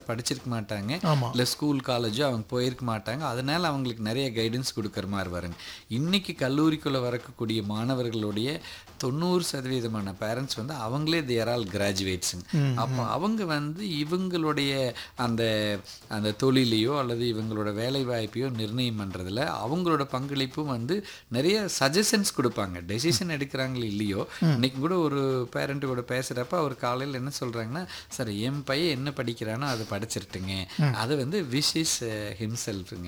படிச்சிருக்க மாட்டாங்க ஆமா. இல்லை ஸ்கூல் காலேஜோ அவங்க போயிருக்க மாட்டாங்க அதனால அவங்களுக்கு நிறைய கைடன்ஸ் கொடுக்குற மாதிரி வருங்க இன்னைக்கு கல்லூரிக்குள்ளே வரக்கூடிய மாணவர்களுடைய தொண்ணூறு சதவீதமான பேரண்ட்ஸ் வந்து அவங்களே தேர் ஆல் கிராஜுவேட்ஸுங்க அப்போ அவங்க வந்து இவங்களுடைய அந்த அந்த தொழிலையோ அல்லது இவங்களோட வேலை வாய்ப்பையோ நிர்ணயம் பண்ணுறதுல அவங்களோட பங்களிப்பும் வந்து நிறைய சஜஷன்ஸ் கொடுப்பாங்க டெசிஷன் எடுக்கிறாங்களோ இல்லையோ இன்னைக்கு கூட ஒரு பேரண்ட் கூட பேசுகிறப்ப அவர் காலையில் என்ன சொல்கிறாங்கன்னா சார் என் பையன் என்ன படிக்கிறானோ அதை படிச்சிருட்டுங்க அது வந்து விஷ் இஸ் ஹிம்செல்ஃபுங்க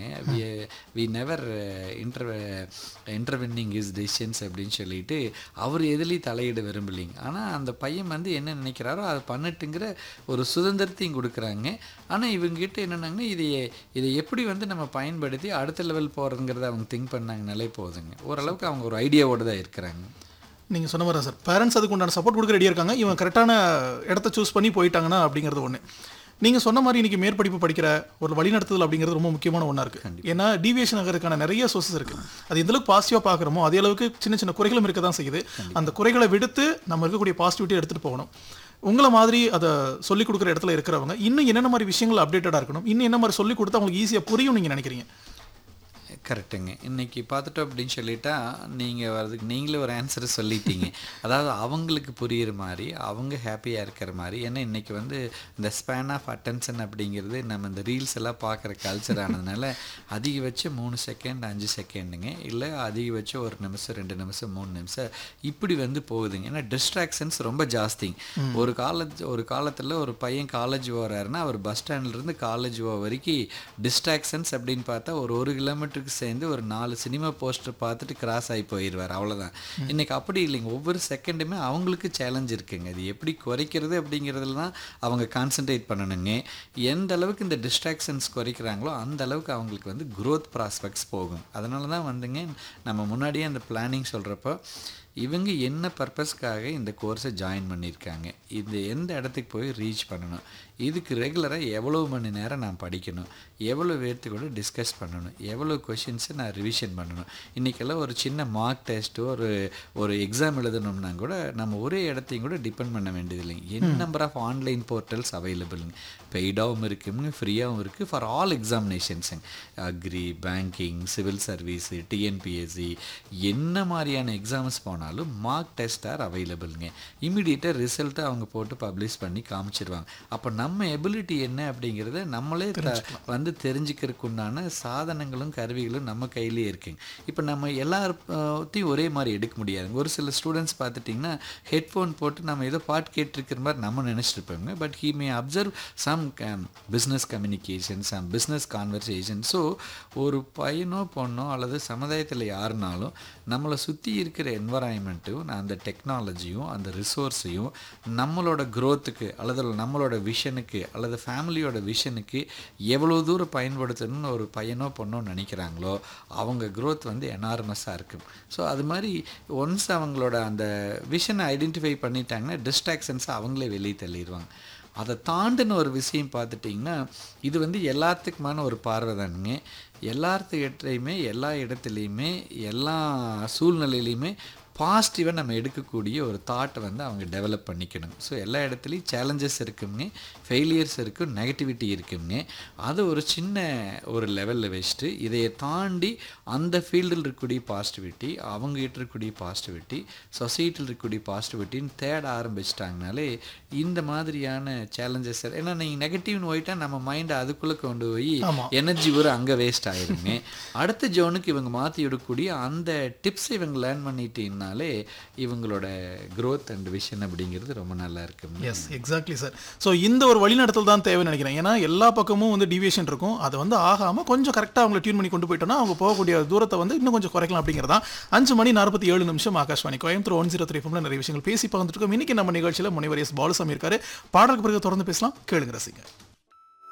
we never inter intervening is decisions அப்படின்னு சொல்லிட்டு அவர் எதுலேயும் தலையிட விரும்பலைங்க ஆனால் அந்த பையன் வந்து என்ன நினைக்கிறாரோ அதை பண்ணட்டுங்கிற ஒரு சுதந்திரத்தையும் கொடுக்குறாங்க ஆனால் இவங்ககிட்ட என்னென்னாங்கன்னா இதை இதை எப்படி வந்து நம்ம பயன்படுத்தி அடுத்த லெவல் போகிறதுங்கிறத அவங்க திங்க் பண்ணாங்கனாலே போதுங்க ஓரளவுக்கு அவங்க ஒரு ஐடியாவோடு தான் இருக்கிறாங்க நீங்கள் சொன்ன மாதிரி சார் பேரண்ட்ஸ் அதுக்கு உண்டான சப்போர்ட் கொடுக்க ரெடியாக இருக்காங்க இவன் கரெக்டான இடத்த சூஸ் பண்ணி போயிட்டாங்கன்னா அப்படிங்கிறது ஒன்று நீங்கள் சொன்ன மாதிரி இன்னைக்கு மேற்படிப்பு படிக்கிற ஒரு வழிநடத்துதல் அப்படிங்கிறது ரொம்ப முக்கியமான ஒன்றா இருக்குது ஏன்னா டீவியேஷன் ஆகிறதுக்கான நிறைய சோர்சஸ் இருக்குது அது எந்த அளவுக்கு பாசிட்டிவாக பார்க்குறோமோ அதே அளவுக்கு சின்ன சின்ன குறைகளும் இருக்க தான் செய்யுது அந்த குறைகளை விடுத்து நம்ம இருக்கக்கூடிய பாசிட்டிவிட்டி எடுத்துகிட்டு போகணும் உங்களை மாதிரி அதை சொல்லிக் கொடுக்குற இடத்துல இருக்கிறவங்க இன்னும் என்னென்ன மாதிரி விஷயங்கள் அப்டேட்டடாக இருக்கணும் இன்னும் என்ன மாதிரி சொல்லிக் கொடுத்தா அவங்களுக்கு ஈஸியாக புரியும் நீங்கள் நினைக்கிறீங்க கரெக்டுங்க இன்னைக்கு பார்த்துட்டோம் அப்படின்னு சொல்லிட்டா நீங்கள் வரதுக்கு நீங்களே ஒரு ஆன்சரை சொல்லிட்டீங்க அதாவது அவங்களுக்கு புரியுற மாதிரி அவங்க ஹாப்பியாக இருக்கிற மாதிரி ஏன்னா இன்னைக்கு வந்து இந்த ஸ்பேன் ஆஃப் அட்டென்ஷன் அப்படிங்கிறது நம்ம இந்த ரீல்ஸ் எல்லாம் பார்க்குற கல்ச்சர் ஆனதுனால அதிகபட்சம் மூணு செகண்ட் அஞ்சு செகண்டுங்க இல்லை அதிகபட்சம் ஒரு நிமிஷம் ரெண்டு நிமிஷம் மூணு நிமிஷம் இப்படி வந்து போகுதுங்க ஏன்னா டிஸ்ட்ராக்ஷன்ஸ் ரொம்ப ஜாஸ்திங்க ஒரு காலேஜ் ஒரு காலத்தில் ஒரு பையன் காலேஜ் போகிறாருன்னா அவர் பஸ் ஸ்டாண்ட்லேருந்து காலேஜ் போக வரைக்கும் டிஸ்ட்ராக்ஷன்ஸ் அப்படின்னு பார்த்தா ஒரு ஒரு கிலோமீட்டருக்கு சேர்ந்து ஒரு நாலு சினிமா போஸ்டர் பார்த்துட்டு கிராஸ் ஆகி போயிடுவார் அவ்வளோதான் இன்னைக்கு அப்படி இல்லைங்க ஒவ்வொரு செகண்டுமே அவங்களுக்கு சேலஞ்ச் இருக்குங்க இது எப்படி குறைக்கிறது அப்படிங்கிறதுல தான் அவங்க கான்சென்ட்ரேட் பண்ணணுங்க எந்த அளவுக்கு இந்த டிஸ்ட்ராக்ஷன்ஸ் குறைக்கிறாங்களோ அந்த அளவுக்கு அவங்களுக்கு வந்து growth ப்ராஸ்பெக்ட்ஸ் போகும் அதனால தான் வந்துங்க நம்ம முன்னாடியே அந்த பிளானிங் சொல்கிறப்போ இவங்க என்ன பர்பஸ்க்காக இந்த கோர்ஸை ஜாயின் பண்ணியிருக்காங்க இது எந்த இடத்துக்கு போய் ரீச் பண்ணணும் இதுக்கு ரெகுலராக எவ்வளோ மணி நேரம் நான் படிக்கணும் எவ்வளோ பேர்த்து கூட டிஸ்கஸ் பண்ணணும் எவ்வளோ கொஷின்ஸை நான் ரிவிஷன் பண்ணணும் இன்றைக்கெல்லாம் ஒரு சின்ன மார்க் டெஸ்ட்டோ ஒரு ஒரு எக்ஸாம் எழுதணும்னா கூட நம்ம ஒரே இடத்தையும் கூட டிபெண்ட் பண்ண வேண்டியது இல்லைங்க n number of online portals அவைலபிளுங்க பெய்டாகவும் இருக்குங்க ஃப்ரீயாகவும் இருக்குது ஃபார் ஆல் எக்ஸாமினேஷன்ஸுங்க agri banking civil service TNPSC என்ன மாதிரியான எக்ஸாம்ஸ் போனாலும் மார்க் டெஸ்ட் ஆர் அவைலபிளுங்க இமீடியட்டாக ரிசல்ட்டை அவங்க போட்டு பப்ளிஷ் பண்ணி காமிச்சிருவாங்க அப்போ நம்ம எபிலிட்டி என்ன அப்படிங்கிறத நம்மளே த- வந்து தெரிஞ்சுக்கிறதுக்கு உண்டான சாதனங்களும் கருவிகளும் நம்ம கையிலே இருக்குங்க இப்போ நம்ம எல்லாத்தையும் ஒரே மாதிரி எடுக்க முடியாதுங்க ஒரு சில ஸ்டூடெண்ட்ஸ் பார்த்துட்டிங்கன்னா ஹெட்ஃபோன் போட்டு நம்ம ஏதோ பாட்டு கேட்டிருக்கிற மாதிரி நம்ம நினச்சிட்டு இருப்போங்க but he may observe some business communication some business conversation so ஒரு பையனோ பொண்ணோ அல்லது சமுதாயத்தில் யாருனாலும் நம்மளை சுற்றி இருக்கிற என்வரான்மெண்ட்டும் அந்த டெக்னாலஜியும் அந்த ரிசோர்ஸையும் நம்மளோட growth-க்கு அல்லது நம்மளோட விஷனுக்கு அல்லது ஃபேமிலியோட விஷனுக்கு எவ்வளோ தூரம் பயன்படுத்தணும்னு ஒரு பையனோ பொண்ணோ நினைக்கிறாங்களோ அவங்க growth வந்து எனார்மஸாக இருக்கும் ஸோ அது மாதிரி ஒன்ஸ் அவங்களோட அந்த விஷனை ஐடென்டிஃபை பண்ணிட்டாங்கன்னா டிஸ்ட்ராக்ஷன்ஸை அவங்களே வெளியே தள்ளிடுவாங்க அதை தாண்டின ஒரு விஷயம் பார்த்துட்டிங்கன்னா இது வந்து எல்லாத்துக்குமான ஒரு பார்வை தானுங்க எல்லாத்துக்கிட்டையுமே எல்லா இடத்துலையுமே எல்லா சூழ்நிலையிலையுமே பாசிட்டிவாக நம்ம எடுக்கக்கூடிய ஒரு தாட்டை வந்து அவங்க டெவலப் பண்ணிக்கணும் ஸோ எல்லா இடத்துலையும் சேலஞ்சஸ் இருக்குங்க ஃபெயிலியர்ஸ் இருக்கும் நெகட்டிவிட்டி இருக்குங்க அதை ஒரு சின்ன ஒரு லெவலில் வச்சுட்டு இதையை தாண்டி அந்த ஃபீல்டில் இருக்கக்கூடிய பாசிட்டிவிட்டி அவங்ககிட்ட இருக்கக்கூடிய பாசிட்டிவிட்டி சொசைட்டியில் இருக்கக்கூடிய பாசிட்டிவிட்டின்னு தேட ஆரம்பிச்சிட்டாங்கனாலே இந்த மாதிரியான சேலஞ்சஸ் ஏன்னா நீங்கள் நெகட்டிவ்னு போயிட்டா நம்ம மைண்டை அதுக்குள்ளே கொண்டு போய் ஆமா. எனர்ஜி ஒரு அங்கே வேஸ்ட் ஆயிருங்க அடுத்த ஜோனுக்கு இவங்க மாற்றி விடக்கூடிய அந்த டிப்ஸ் இவங்க லேர்ன் பண்ணிட்டீங்கனாலே இவங்களோட growth அண்ட் விஷன் அப்படிங்கிறது ரொம்ப நல்லா இருக்குங்க எஸ் எக்ஸாக்ட்லி சார் ஸோ இந்த ஒரு வழிநடத்தல் தான் தேவைன்னு நினைக்கிறேன் ஏன்னா எல்லா பக்கமும் வந்து டிவியேஷன் இருக்கும் அதை வந்து ஆகாமல் கொஞ்சம் கரெக்டாக அவங்களை டியூன் பண்ணி கொண்டு போயிட்டோம்னா அவங்க போகக்கூடிய தூரத்தை வந்து இன்னும் கொஞ்சம் குறைக்கலாம் அப்படிங்கிறதா அஞ்சு மணி நாற்பத்தி ஏழு நிமிஷம் Akashvani Coimbatore one zero three நிறைய விஷயங்கள் பேசி பகிர்ந்துட்டு இருக்கோம் இன்னைக்கு நம்ம நிகழ்ச்சியில் முனைவர் எஸ் பாலுசாமி இருக்காரு பாடலுக்கு பிறகு தொடர்ந்து பேசலாம் கேளுங்க ரசிங்க